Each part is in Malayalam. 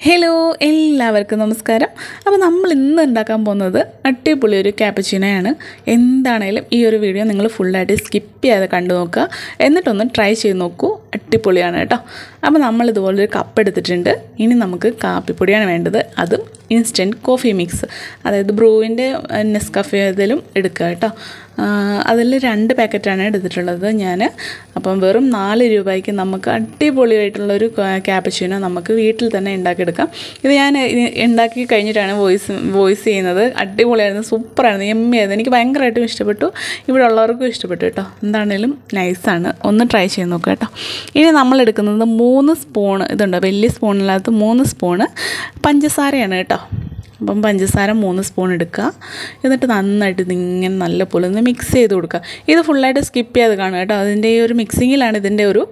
ഹലോ എല്ലാവർക്കും നമസ്കാരം അപ്പോൾ നമ്മൾ ഇന്ന് ഉണ്ടാക്കാൻ പോകുന്നത് അടിപൊളി ഒരു ക്യാപ്പച്ചീനോയാണ് എന്താണേലും ഈ ഒരു വീഡിയോ നിങ്ങൾ ഫുള്ളായിട്ട് സ്കിപ്പ് ചെയ്യാതെ കണ്ടു നോക്കുക എന്നിട്ടൊന്ന് ട്രൈ ചെയ്ത് നോക്കൂ അടിപൊളിയാണ് കേട്ടോ അപ്പോൾ നമ്മൾ ഇതുപോലൊരു കപ്പ് എടുത്തിട്ടുണ്ട് ഇനി നമുക്ക് കാപ്പിപ്പൊടിയാണ് വേണ്ടത് അതും ഇൻസ്റ്റൻറ്റ് കോഫി മിക്സ് അതായത് ബ്രൂവിൻ്റെ നെസ്കഫേ ഇതിലും എടുക്കുക കേട്ടോ അതിൽ രണ്ട് പാക്കറ്റാണ് എടുത്തിട്ടുള്ളത് ഞാൻ അപ്പം വെറും നാല് രൂപയ്ക്ക് നമുക്ക് അടിപൊളിയായിട്ടുള്ളൊരു ക്യാപ്പച്ചീനോ നമുക്ക് വീട്ടിൽ തന്നെ ഉണ്ടാക്കിയെടുക്കാം ഇത് ഞാൻ ഉണ്ടാക്കി കഴിഞ്ഞിട്ടാണ് വോയിസ് വോയിസ് ചെയ്യുന്നത് അടിപൊളിയായിരുന്നു സൂപ്പറായിരുന്നു എമ്മിയായിരുന്നു എനിക്ക് ഭയങ്കരമായിട്ടും ഇഷ്ടപ്പെട്ടു ഇവിടെ ഉള്ളവർക്കും ഇഷ്ടപ്പെട്ടു കേട്ടോ എന്താണേലും നൈസാണ് ഒന്ന് ട്രൈ ചെയ്ത് നോക്കുക കേട്ടോ ഇനി നമ്മൾ എടുക്കുന്നത് മൂന്ന് സ്പൂണ് ഇതുണ്ട് വലിയ സ്പൂണിനകത്ത് മൂന്ന് സ്പൂണ് പഞ്ചസാരയാണ് കേട്ടോ അപ്പം പഞ്ചസാര മൂന്ന് സ്പൂൺ എടുക്കുക എന്നിട്ട് നന്നായിട്ട് ഇതിങ്ങനെ നല്ല പോലെ ഒന്ന് മിക്സ് ചെയ്ത് കൊടുക്കുക ഇത് ഫുള്ളായിട്ട് സ്കിപ്പ് ചെയ്ത് കാണുക കേട്ടോ അതിൻ്റെ ഈ ഒരു മിക്സിങ്ങിലാണ് ഇതിൻ്റെ ഒരു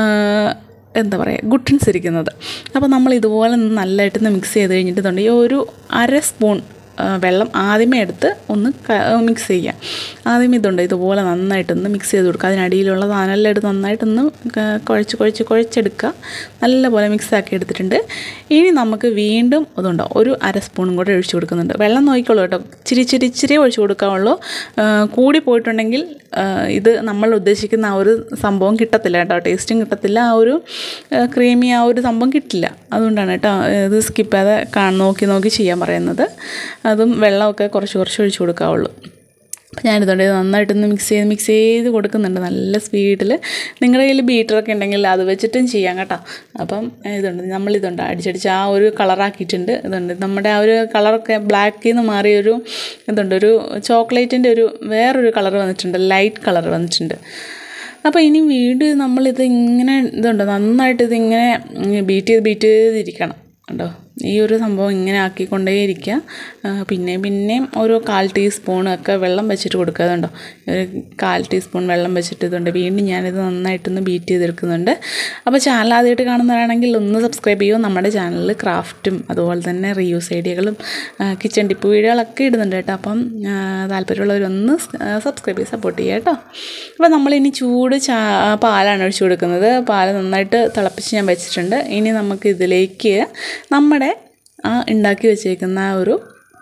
എന്താ പറയുക ഗുട്ടൻസ് ഇരിക്കുന്നത് അപ്പോൾ നമ്മൾ ഇതുപോലെ നല്ലതായിട്ടൊന്ന് മിക്സ് ചെയ്ത് കഴിഞ്ഞിട്ടുണ്ട് ഈ ഒരു അര സ്പൂൺ വെള്ളം ആദ്യമേ എടുത്ത് ഒന്ന് മിക്സ് ചെയ്യാം ആദ്യം ഇതുണ്ട് ഇതുപോലെ നന്നായിട്ടൊന്ന് മിക്സ് ചെയ്ത് കൊടുക്കുക അതിനടിയിലുള്ള സാധനമെല്ലാം എടുത്ത് നന്നായിട്ടൊന്ന് കുഴച്ച് കുഴച്ച് കുഴച്ചെടുക്കുക നല്ലപോലെ മിക്സ് ആക്കി എടുത്തിട്ടുണ്ട് ഇനി നമുക്ക് വീണ്ടും ഇതുണ്ടോ ഒരു അര സ്പൂണും കൂടെ ഒഴിച്ച് കൊടുക്കുന്നുണ്ട് വെള്ളം നോക്കിക്കോളൂ കേട്ടോ ഇച്ചിരി ഇച്ചിരി ഇച്ചിരി ഒഴിച്ച് കൊടുക്കാവുള്ളൂ കൂടി പോയിട്ടുണ്ടെങ്കിൽ ഇത് നമ്മൾ ഉദ്ദേശിക്കുന്ന ആ ഒരു സംഭവം കിട്ടത്തില്ല കേട്ടോ ടേസ്റ്റും കിട്ടത്തില്ല ആ ഒരു ക്രീമി ആ ഒരു സംഭവം കിട്ടില്ല അതുകൊണ്ടാണ് കേട്ടോ ഇത് സ്കിപ്പ് ചെയ്യാതെ നോക്കി നോക്കി ചെയ്യാൻ പറയുന്നത് അതും വെള്ളമൊക്കെ കുറച്ച് കുറച്ച് ഒഴിച്ച് കൊടുക്കാവുള്ളൂ അപ്പോൾ ഞാനിതുകൊണ്ട് നന്നായിട്ടൊന്ന് മിക്സ് ചെയ്ത് മിക്സ് ചെയ്ത് കൊടുക്കുന്നുണ്ട് നല്ല സ്പീഡിൽ നിങ്ങളുടെ കയ്യിൽ ബീറ്ററൊക്കെ ഉണ്ടെങ്കിൽ അത് വെച്ചിട്ടും ചെയ്യാം കേട്ടോ അപ്പം ഇതുണ്ട് നമ്മളിതുണ്ട് അടിച്ചടിച്ച് ആ ഒരു കളറാക്കിയിട്ടുണ്ട് ഇതുണ്ട് നമ്മുടെ ആ ഒരു കളറൊക്കെ ബ്ലാക്കിൽ നിന്ന് മാറിയൊരു ഇതുണ്ട് ഒരു ചോക്ലേറ്റിൻ്റെ ഒരു വേറൊരു കളർ വന്നിട്ടുണ്ട് ലൈറ്റ് കളർ വന്നിട്ടുണ്ട് അപ്പോൾ ഇനി വീണ്ടും നമ്മളിത് ഇങ്ങനെ ഇതുണ്ട് നന്നായിട്ട് ഇതിങ്ങനെ ബീറ്റ് ചെയ്ത് ബീറ്റ് ചെയ്തിരിക്കണം കണ്ടോ ഈ ഒരു സംഭവം ഇങ്ങനെ ആക്കിക്കൊണ്ടേയിരിക്കുക പിന്നെ പിന്നെയും ഓരോ കാൽ ടീസ്പൂണൊക്കെ വെള്ളം വെച്ചിട്ട് കൊടുക്കുക അതുണ്ടോ ഒരു കാൽ ടീസ്പൂൺ വെള്ളം വെച്ചിട്ട് ഇതുണ്ട് വീണ്ടും ഞാനിത് നന്നായിട്ടൊന്ന് ബീറ്റ് ചെയ്തെടുക്കുന്നുണ്ട് അപ്പോൾ ചാനൽ ആദ്യമായിട്ട് കാണുന്നവരാണെങ്കിൽ ഒന്ന് സബ്സ്ക്രൈബ് ചെയ്യുമോ നമ്മുടെ ചാനലിൽ ക്രാഫ്റ്റും അതുപോലെ തന്നെ റീയൂസ് ഐഡിയകളും കിച്ചൺ ടിപ്പ് വീഡിയോകളൊക്കെ ഇടുന്നുണ്ട് കേട്ടോ അപ്പം താല്പര്യമുള്ളവരൊന്ന് സബ്സ്ക്രൈബ് ചെയ്ത് സപ്പോർട്ട് ചെയ്യുക കേട്ടോ അപ്പോൾ നമ്മളിനി ചൂട് ചാ പാലാണ് ഒഴിച്ചു കൊടുക്കുന്നത് പാല് നന്നായിട്ട് തിളപ്പിച്ച് ഞാൻ വെച്ചിട്ടുണ്ട് ഇനി നമുക്ക് ഇതിലേക്ക് നമ്മുടെ ആ ഉണ്ടാക്കി വെച്ചേക്കുന്ന ആ ഒരു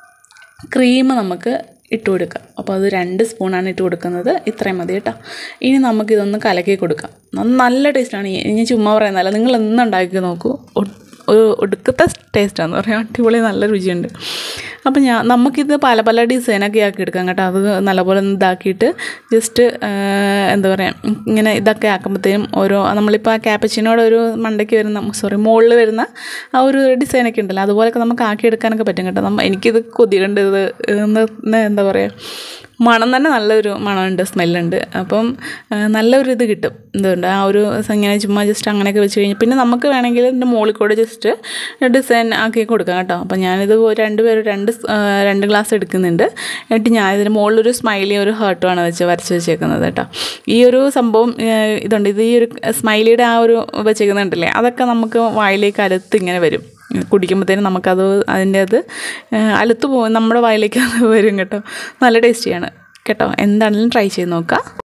ക്രീം നമുക്ക് ഇട്ട് കൊടുക്കാം അപ്പോൾ അത് രണ്ട് സ്പൂണാണ് ഇട്ട് കൊടുക്കുന്നത് ഇത്രയും മതി കേട്ടോ ഇനി നമുക്കിതൊന്ന് കലക്കി കൊടുക്കാം നല്ല ടേസ്റ്റാണ് ഇനി ചുമ്മാ പറയുന്നതല്ല നിങ്ങൾ എന്ന് ഉണ്ടാക്കി നോക്കൂ ഒരു ഒടുക്കത്തെ ടേസ്റ്റാന്ന് പറയാം അടിപൊളി നല്ല രുചിയുണ്ട് അപ്പം ഞാൻ നമുക്കിത് പല പല ഡിസൈനൊക്കെ ആക്കി എടുക്കാം കേട്ടോ അത് നല്ലപോലെ ഒന്ന് ഇതാക്കിയിട്ട് ജസ്റ്റ് എന്താ പറയുക ഇങ്ങനെ ഇതൊക്കെ ആക്കുമ്പോഴത്തേനും ഓരോ നമ്മളിപ്പോൾ ആ ക്യാപ്പച്ചിനോട് ഒരു മണ്ടയ്ക്ക് വരുന്ന സോറി മുകളിൽ വരുന്ന ആ ഒരു ഡിസൈനൊക്കെ ഉണ്ടല്ലോ അതുപോലെയൊക്കെ നമുക്ക് ആക്കിയെടുക്കാനൊക്കെ പറ്റും കേട്ടോ നമ്മ എനിക്കിത് കൊതിയുണ്ട് ഇത് എന്താ പറയുക മണം തന്നെ നല്ലൊരു മണമുണ്ട് സ്മെല്ലുണ്ട് അപ്പം നല്ലൊരു ഇത് കിട്ടും എന്തുകൊണ്ട് ആ ഒരു ഇങ്ങനെ ചുമ്മാ ജസ്റ്റ് അങ്ങനെയൊക്കെ വെച്ച് കഴിഞ്ഞാൽ പിന്നെ നമുക്ക് വേണമെങ്കിൽ ഇതിൻ്റെ മുകളിൽ കൂടെ ജസ്റ്റ് ഡിസൈൻ ആക്കി കൊടുക്കാം കേട്ടോ അപ്പം ഞാനിത് രണ്ട് പേര് രണ്ട് രണ്ട് ഗ്ലാസ് എടുക്കുന്നുണ്ട് എന്നിട്ട് ഞാൻ ഇതിന് മുകളിലൊരു സ്മൈലി ഒരു ഹേർട്ടുമാണ് വെച്ച് വരച്ച് വെച്ചേക്കുന്നത് കേട്ടോ ഈ ഒരു സംഭവം ഇതുണ്ട് ഇത് ഈ ഒരു സ്മൈലിയുടെ ആ ഒരു വെച്ചേക്കുന്നുണ്ടല്ലേ അതൊക്കെ നമുക്ക് വായിലേക്ക് അലുത്ത് ഇങ്ങനെ വരും കുടിക്കുമ്പോഴത്തേനും നമുക്കത് അതിൻ്റെ അത് അലുത്ത് പോകും നമ്മുടെ വായിലേക്ക് അത് വരും കേട്ടോ നല്ല ടേസ്റ്റിയാണ് കേട്ടോ എന്താണെങ്കിലും ട്രൈ ചെയ്ത് നോക്കുക